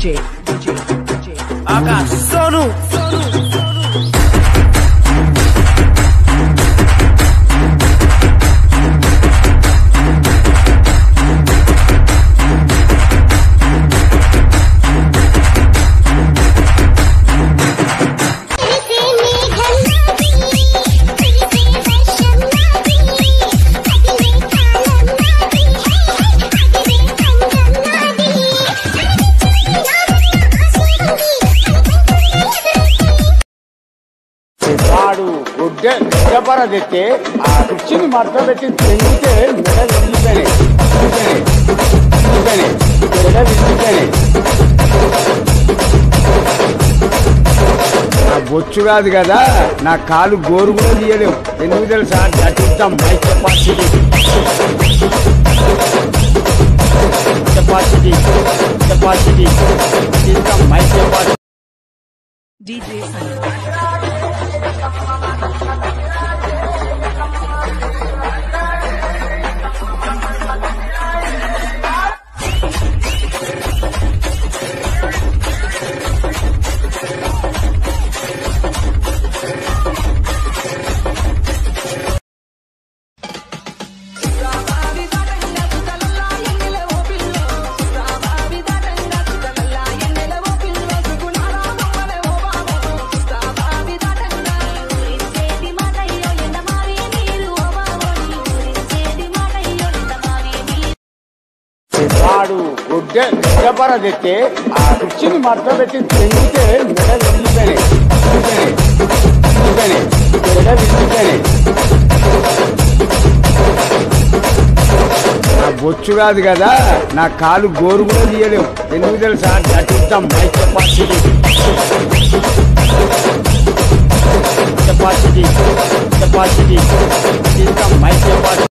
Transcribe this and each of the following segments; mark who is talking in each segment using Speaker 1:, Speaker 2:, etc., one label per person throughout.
Speaker 1: DJ, DJ, DJ.
Speaker 2: Akash Sonu
Speaker 3: తెలిసే మేఘన్నాది తెలిసే వర్షంనాది అదివే కాలంనాది హే హే అదివే కంగన్నాది
Speaker 4: వాడు గుడ్డ గుడ్డపర తెస్తే ఆ కుర్చీని మడత పెట్టి తెంగితే మెడ విరిగిపోయినాయి విరిగిపోయినాయి. మెడ విరిగిపోయినాయి. నా బొచ్చు కాదు కదా నా కాలు గోరు కూడా తీయలేవు ఎందుకు తెలుసా దట్టిద్దాం బై కెపాసిటీ కెపాసిటీ కెపాసిటీ ఇద్దాం బై కెపాసిటీ
Speaker 1: DJ Sunny.
Speaker 4: వాడు గుడ్డ గుడ్డపర తెస్తే ఆ కుర్చీని మడత పెట్టి తెంగితే మెడ విరిగిపోయినాయి విరిగిపోయినాయి. విరిగిపోయినాయి. మెడ విరిగిపోయినాయి. నా బొచ్చు కాదు కదా నా కాలు గోరు కూడా తీయలేవు ఎందుకు తెలుసా దట్టిద్దాం బై కెపాసిటీ కెపాసిటీ కెపాసిటీ ఇద్దాం బై కెపాసిటీ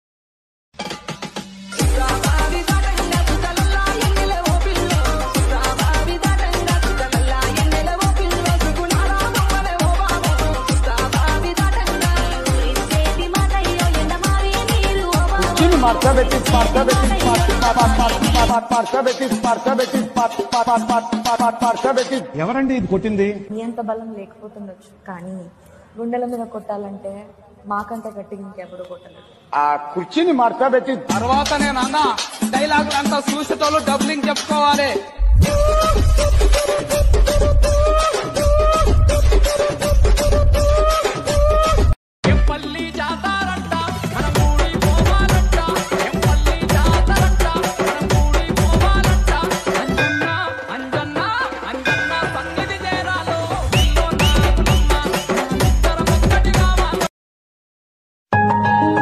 Speaker 4: కుర్చీని మడత పెట్టి మడత పెట్టి మడత పెట్టి మడత పెట్టి మడత పెట్టి
Speaker 5: ఎవరండి ఇది కొట్టింది
Speaker 6: నీ అంత బలం లేకపోతుండొచ్చు కానీ గుండెల మీద కొట్టాలంటే మాకంత గట్టిగా ఇంకెవడు కొట్టలేదు
Speaker 4: ఆ కుర్చీని మడత పెట్టి
Speaker 7: తర్వాత నేను అన్న డైలాగులు అంతా చూసేటోళ్ళు డబ్లింగ్ చెప్పుకోవాలి ఎంపల్లి జాతారంట మన మూడి పోవాలంట ఎంపల్లి జాతారంట మన మూడి పోవాలంట అంజన్న అంజన్న అంజన్న సన్నిధి చేరాలో నీలో నాకులున్న ఇద్దరం ఒక్కటి కావాలి